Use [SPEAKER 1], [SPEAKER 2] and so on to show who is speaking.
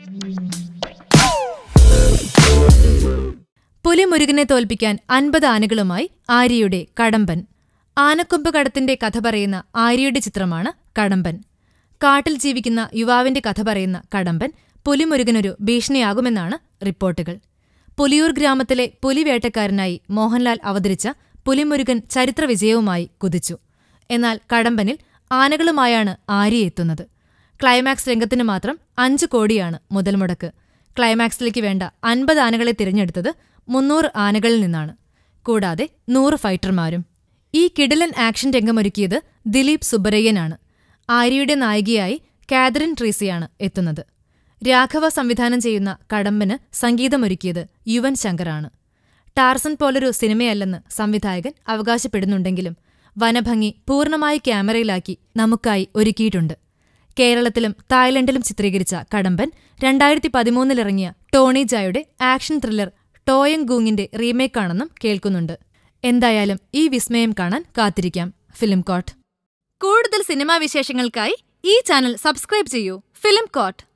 [SPEAKER 1] പുലിമുരുകനെ തോൽപ്പിക്കാൻ അൻപത് ആനകളുമായി ആര്യയുടെ കടമ്പൻ ആനക്കൊമ്പ് കടത്തിന്റെ കഥ പറയുന്ന ആര്യയുടെ ചിത്രമാണ് കടമ്പൻ കാട്ടിൽ ജീവിക്കുന്ന യുവാവിന്റെ കഥ പറയുന്ന കടമ്പൻ പുലിമുരുകനൊരു ഭീഷണിയാകുമെന്നാണ് റിപ്പോർട്ടുകൾ പുലിയൂർ ഗ്രാമത്തിലെ പുലിവേട്ടക്കാരനായി മോഹൻലാൽ അവതരിച്ച പുലിമുരുകൻ ചരിത്രവിജയവുമായി കുതിച്ചു എന്നാൽ കടമ്പനിൽ ആനകളുമായാണ് ആര്യ എത്തുന്നത് ക്ലൈമാക്സ് രംഗത്തിന് മാത്രം അഞ്ചു കോടിയാണ് മുതൽമുടക്ക് ക്ലൈമാക്സിലേക്ക് വേണ്ട അൻപത് ആനകളെ തിരഞ്ഞെടുത്തത് മുന്നൂറ് ആനകളിൽ നിന്നാണ് കൂടാതെ നൂറ് ഫൈറ്റർമാരും ഈ കിടിലൻ ആക്ഷൻ രംഗമൊരുക്കിയത് ദിലീപ് സുബ്ബരയ്യനാണ് ആര്യയുടെ നായികയായി കാതറിൻ ട്രീസിയാണ് എത്തുന്നത് രാഘവ സംവിധാനം ചെയ്യുന്ന കടമ്പന് സംഗീതമൊരുക്കിയത് യുവൻ ശങ്കറാണ് ടാർസൻ പോലൊരു സിനിമയല്ലെന്ന് സംവിധായകൻ അവകാശപ്പെടുന്നുണ്ടെങ്കിലും വനഭംഗി പൂർണ്ണമായി ക്യാമറയിലാക്കി നമുക്കായി ഒരുക്കിയിട്ടുണ്ട് കേരളത്തിലും തായ്ലൻഡിലും ചിത്രീകരിച്ച കടമ്പൻ രണ്ടായിരത്തി പതിമൂന്നിലിറങ്ങിയ ടോണി ജായുടെ ആക്ഷൻ ത്രില്ലർ ടോയങ് ഗൂങ്ങിന്റെ റീമേക്കാണെന്നും കേൾക്കുന്നുണ്ട് എന്തായാലും ഈ വിസ്മയം കാണാൻ കാത്തിരിക്കാം ഫിലിം കോട്ട് കൂടുതൽ സിനിമാ വിശേഷങ്ങൾക്കായി ഈ ചാനൽ സബ്സ്ക്രൈബ് ചെയ്യൂ ഫിലിം കോട്ട്